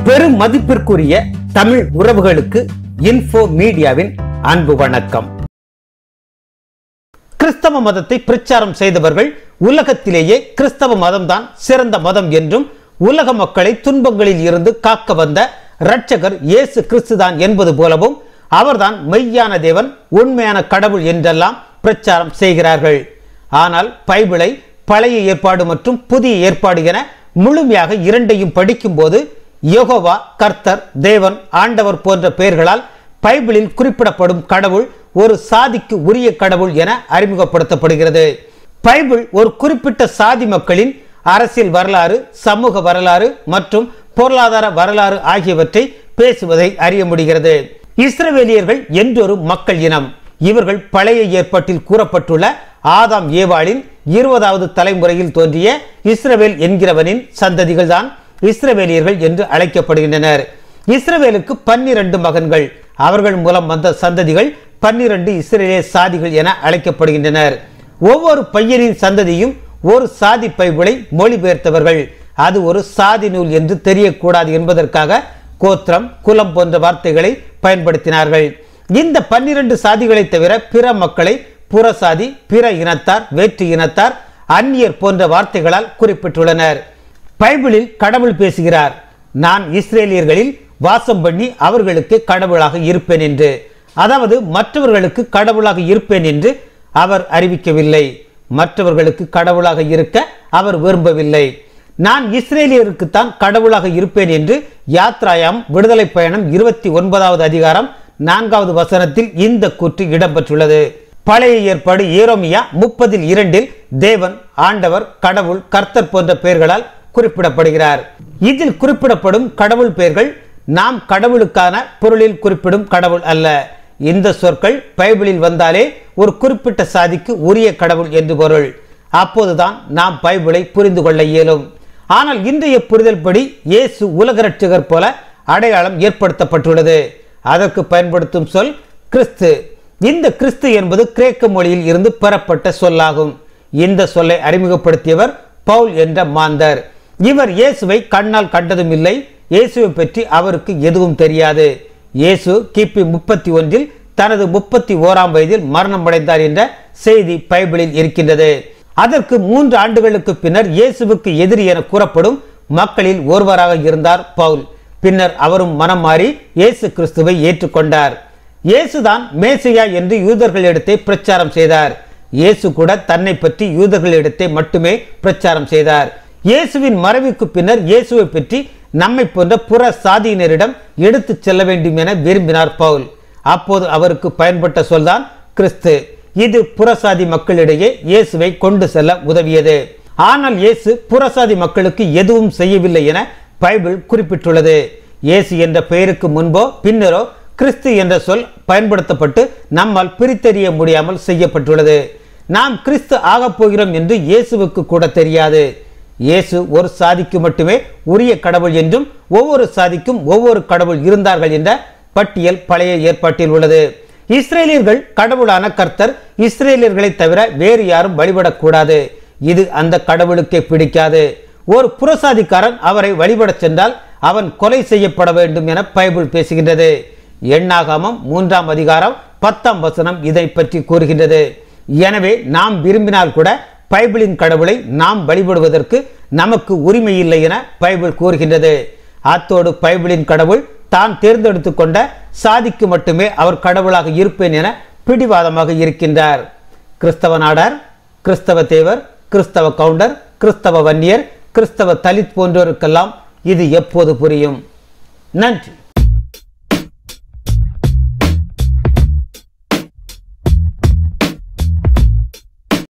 பெரும் மதிப்பிற்குரிய தமிழ் உறவுகளுக்கு இன்ஃபோ மீடியாவின் அன்பு வணக்கம் கிறிஸ்தவ மதத்தை பிரச்சாரம் செய்தவர்கள் உலகத்திலேயே கிறிஸ்தவ மதம்தான் சிறந்த மதம் என்றும் உலக மக்களை துன்பங்களில் இருந்து காக்க வந்த இரட்சகர் இயேசு கிறிஸ்துதான் என்பது போலவும் அவர்தான் மெய்யான தேவன் உண்மையான கடவுள் என்றெல்லாம் பிரச்சாரம் செய்கிறார்கள் ஆனால் பைபிளை பழைய ஏற்பாடு மற்றும் புதிய ஏற்பாடு என முழுமையாக இரண்டையும் படிக்கும்போது யெகோவா கர்த்தர் தேவன் ஆண்டவர் போன்ற பெயர்களால் பைபிளில் குறிப்பிடப்படும் கடவுள் ஒரு சாதிக்கு உரிய கடவுள் என அறிமுகப்படுத்தப்படுகிறது பைபிள் ஒரு குறிப்பிட்ட சாதி மக்களின் அரசியல் வரலாறு சமூக வரலாறு மற்றும் பொருளாதார வரலாறு ஆகியவற்றை பேசுவதை அறிய முடிகிறது இஸ்ரவேலியர்கள் என்றொரு மக்கள் இனம் இவர்கள் பழைய ஏற்பாட்டில் கூறப்பட்டுள்ள ஆதாம் ஏவாளின் இருபதாவது தலைமுறையில் தோன்றிய இஸ்ரவேல் என்கிறவனின் சந்ததிகள்தான் இஸ்ரவேலியர்கள் என்று அழைக்கப்படுகின்றனர் இஸ்ரவேலுக்கு பன்னிரண்டு மகன்கள் அவர்கள் மூலம் வந்த சந்ததிகள் பன்னிரண்டு இஸ்ரேலிய சாதிகள் என அழைக்கப்படுகின்றனர் ஒவ்வொரு பையனின் சந்ததியும் ஒரு சாதி பைபிளை மொழிபெயர்த்தவர்கள் அது ஒரு சாதி நூல் என்று தெரியக்கூடாது என்பதற்காக கோத்திரம் குலம் போன்ற வார்த்தைகளை பயன்படுத்தினார்கள் இந்த பன்னிரண்டு சாதிகளை தவிர பிற மக்களை புறசாதி பிற இனத்தார் வேற்று இனத்தார் அந்நியர் போன்ற வார்த்தைகளால் குறிப்பிட்டுள்ளனர் பைபிளில் கடவுள் பேசுகிறார் நான் இஸ்ரேலியர்களில் வாசம் பண்ணி அவர்களுக்கு கடவுளாக இருப்பேன் என்று அதாவது மற்றவர்களுக்கு கடவுளாக இருப்பேன் என்று அவர் அறிவிக்கவில்லை மற்றவர்களுக்கு கடவுளாக இருக்க அவர் விரும்பவில்லை நான் இஸ்ரேலியருக்குத்தான் கடவுளாக இருப்பேன் என்று யாத்ராயாம் விடுதலை பயணம் இருபத்தி ஒன்பதாவது அதிகாரம் நான்காவது வசனத்தில் இந்த கூற்று இடம்பெற்றுள்ளது பழைய ஏற்பாடு ஏரோமியா முப்பதில் இரண்டில் தேவன் ஆண்டவர் கடவுள் கர்த்தர் போன்ற பெயர்களால் குறிப்பிடப்படுகிறார் இதில் குறிப்பிடப்படும் கடவுள் பெயர்கள் நாம் கடவுளுக்கான பொருளில் குறிப்பிடும் கடவுள் அல்ல இந்த சொற்கள் பைபிளில் வந்தாலே ஒரு குறிப்பிட்ட சாதிக்கு உரிய கடவுள் என்று பொருள் அப்போதுதான் நாம் பைபிளை புரிந்து கொள்ள இயலும் ஆனால் இன்றைய புரிதல் படி இயேசு உலக ரட்சகர் போல அடையாளம் ஏற்படுத்தப்பட்டுள்ளது அதற்கு பயன்படுத்தும் சொல் கிறிஸ்து இந்த கிறிஸ்து என்பது கிரேக்க மொழியில் இருந்து பெறப்பட்ட சொல்லாகும் இந்த சொல்லை அறிமுகப்படுத்தியவர் பவுல் என்ற மாந்தர் இவர் இயேசுவை கண்ணால் கண்டதும் இல்லை இயேசுவை பற்றி அவருக்கு எதுவும் தெரியாது இயேசு கிபி முப்பத்தி ஒன்றில் தனது முப்பத்தி ஓராம் வயதில் மரணம் அடைந்தார் என்ற செய்தி பைபிளில் இருக்கின்றது அதற்கு மூன்று ஆண்டுகளுக்கு பின்னர் இயேசுவுக்கு எதிரி என கூறப்படும் மக்களில் ஒருவராக இருந்தார் பவுல் பின்னர் அவரும் மனம் மாறி இயேசு கிறிஸ்துவை ஏற்றுக்கொண்டார் இயேசுதான் மேசியா என்று யூதர்களிடத்தை பிரச்சாரம் செய்தார் இயேசு கூட தன்னை பற்றி யூதர்களிடத்தை மட்டுமே பிரச்சாரம் செய்தார் இயேசுவின் மறைவுக்கு பின்னர் இயேசுவை பற்றி நம்மை போன்ற புற சாதியினரிடம் எடுத்துச் செல்ல வேண்டும் என விரும்பினார் பவுல் அப்போது அவருக்கு பயன்பட்ட சொல்தான் கிறிஸ்து இது புறசாதி மக்களிடையே இயேசுவை கொண்டு செல்ல உதவியது ஆனால் இயேசு புறசாதி மக்களுக்கு எதுவும் செய்யவில்லை என பைபிள் குறிப்பிட்டுள்ளது இயேசு என்ற பெயருக்கு முன்போ பின்னரோ கிறிஸ்து என்ற சொல் பயன்படுத்தப்பட்டு நம்மால் பிரித்தறிய முடியாமல் செய்யப்பட்டுள்ளது நாம் கிறிஸ்து ஆகப் போகிறோம் என்று இயேசுவுக்கு கூட தெரியாது இயேசு ஒரு சாதிக்கு மட்டுமே உரிய கடவுள் என்றும் ஒவ்வொரு சாதிக்கும் ஒவ்வொரு கடவுள் இருந்தார்கள் என்ற பட்டியல் பழைய ஏற்பாட்டில் உள்ளது இஸ்ரேலியர்கள் கடவுளான கர்த்தர் இஸ்ரேலியர்களை தவிர வேறு யாரும் வழிபடக்கூடாது இது அந்த கடவுளுக்கே பிடிக்காது ஒரு புறசாதிக்காரன் அவரை வழிபடச் சென்றால் அவன் கொலை செய்யப்பட வேண்டும் என பைபிள் பேசுகின்றது எண்ணாகமம் மூன்றாம் அதிகாரம் பத்தாம் வசனம் இதை பற்றி கூறுகின்றது எனவே நாம் விரும்பினால் கூட பைபிளின் கடவுளை நாம் வழிபடுவதற்கு நமக்கு உரிமை இல்லை என பைபிள் கூறுகின்றது அத்தோடு பைபிளின் கடவுள் தான் தேர்ந்தெடுத்து கொண்ட சாதிக்கு மட்டுமே அவர் கடவுளாக இருப்பேன் என பிடிவாதமாக இருக்கின்றார் கிறிஸ்தவ நாடார் கிறிஸ்தவ தேவர் கிறிஸ்தவ கவுண்டர் கிறிஸ்தவ வன்னியர் கிறிஸ்தவ தலித் போன்றோருக்கெல்லாம் இது எப்போது புரியும் நன்றி